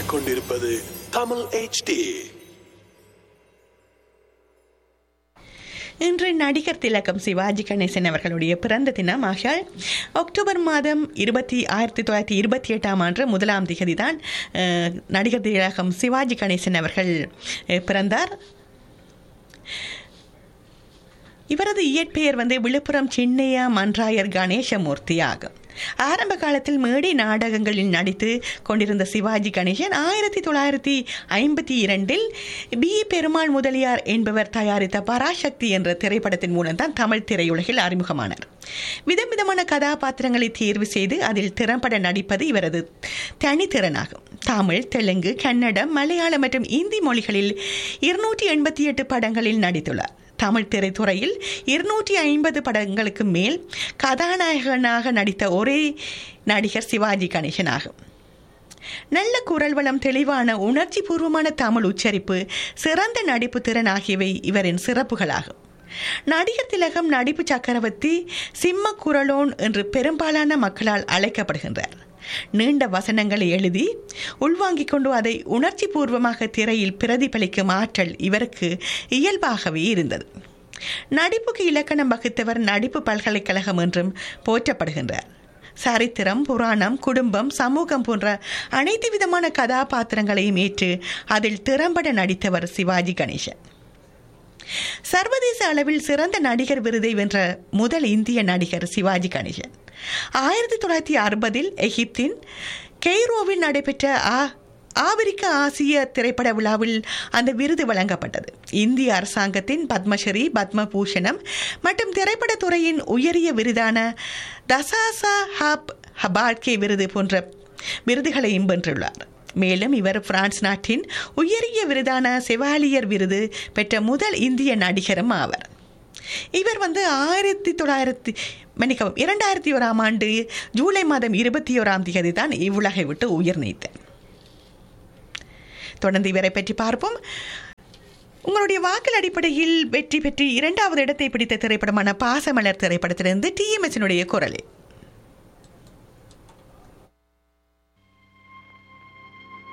கேட்டுக்கொண்டிருப்பது தமிழ் HD இன்று நடிகர் திலகம் சிவாஜி கணேசன் அவர்களுடைய பிறந்த தினம் ஆகியால் அக்டோபர் மாதம் இருபத்தி ஆயிரத்தி தொள்ளாயிரத்தி இருபத்தி எட்டாம் ஆண்டு முதலாம் திகதி தான் அஹ், நடிகர் திலகம் சிவாஜி கணேசன் அவர்கள் அஹ், பிறந்தார் இவரது இயற்பெயர் வந்து விழுப்புரம் சின்னையா மன்றாயர் கணேசமூர்த்தி ஆகும் ஆரம்ப காலத்தில் மேடை நாடகங்களில் நடித்து கொண்டிருந்த சிவாஜி கணேசன் ஆயிரத்தி தொள்ளாயிரத்தி ஐம்பத்தி இரண்டில் பி பெருமாள் முதலியார் என்பவர் தயாரித்த பராசக்தி என்ற திரைப்படத்தின் மூலம்தான் தமிழ் திரையுலகில் அறிமுகமானார் விதம் விதமான கதாபாத்திரங்களை தேர்வு செய்து அதில் திறம்பட நடிப்பது இவரது தனித்திறனாகும் தமிழ் தெலுங்கு கன்னடம் மலையாளம் மற்றும் இந்தி மொழிகளில் இருநூற்றி எண்பத்தி எட்டு படங்களில் நடித்துள்ளார் தமிழ் திரைத்துறையில் இருநூற்றி ஐம்பது படங்களுக்கு மேல் கதாநாயகனாக நடித்த ஒரே நடிகர் சிவாஜி கணேசன் ஆகும் நல்ல குரல் வளம் தெளிவான உணர்ச்சி பூர்வமான தமிழ் உச்சரிப்பு சிறந்த நடிப்பு திறன் ஆகியவை இவரின் சிறப்புகளாகும் நடிகர் திலகம் நடிப்பு சக்கரவர்த்தி சிம்ம குரலோன் என்று பெரும்பாலான மக்களால் அழைக்கப்படுகின்றார் நீண்ட வசனங்களை எழுதி உள்வாங்கிக் கொண்டு அதை உணர்ச்சி பூர்வமாக திரையில் பிரதிபலிக்கும் ஆற்றல் இவருக்கு இயல்பாகவே இருந்தது நடிப்புக்கு இலக்கணம் வகுத்தவர் நடிப்பு பல்கலைக்கழகம் என்றும் போற்றப்படுகின்றார் சரித்திரம் புராணம் குடும்பம் சமூகம் போன்ற அனைத்து விதமான கதாபாத்திரங்களையும் ஏற்று அதில் திறம்பட நடித்தவர் சிவாஜி கணேசன் சர்வதேச அளவில் சிறந்த நடிகர் விருதை வென்ற முதல் இந்திய நடிகர் சிவாஜி கணேசன் ஆயிரத்தி தொள்ளாயிரத்தி அறுபதில் எகிப்தின் கெய்ரோவில் நடைபெற்ற ஆ ஆபிரிக்க ஆசிய திரைப்பட விழாவில் அந்த விருது வழங்கப்பட்டது இந்திய அரசாங்கத்தின் பத்மஸ்ரீ பத்மபூஷணம் மற்றும் திரைப்படத் துறையின் உயரிய விருதான தசாசா ஹாப் ஹபாட்கே விருது போன்ற விருதுகளையும் வென்றுள்ளார் மேலும் இவர் பிரான்ஸ் நாட்டின் உயரிய விருதான செவாலியர் விருது பெற்ற முதல் இந்திய நடிகரும் ஆவர் இவர் வந்து ஆயிரத்தி தொள்ளாயிரத்தி மன்னிக்கவும் இரண்டாயிரத்தி ஓராம் ஆண்டு ஜூலை மாதம் இருபத்தி ஓராம் தேதி தான் இவ்வுலகை விட்டு உயிர் நீத்தார் தொடர்ந்து இவரை பற்றி பார்ப்போம் உங்களுடைய வாக்கள் அடிப்படையில் வெற்றி பெற்று இரண்டாவது இடத்தை பிடித்த திரைப்படமான பாசமலர் திரைப்படத்திலிருந்து டிஎம்எஸ்னுடைய குரலில்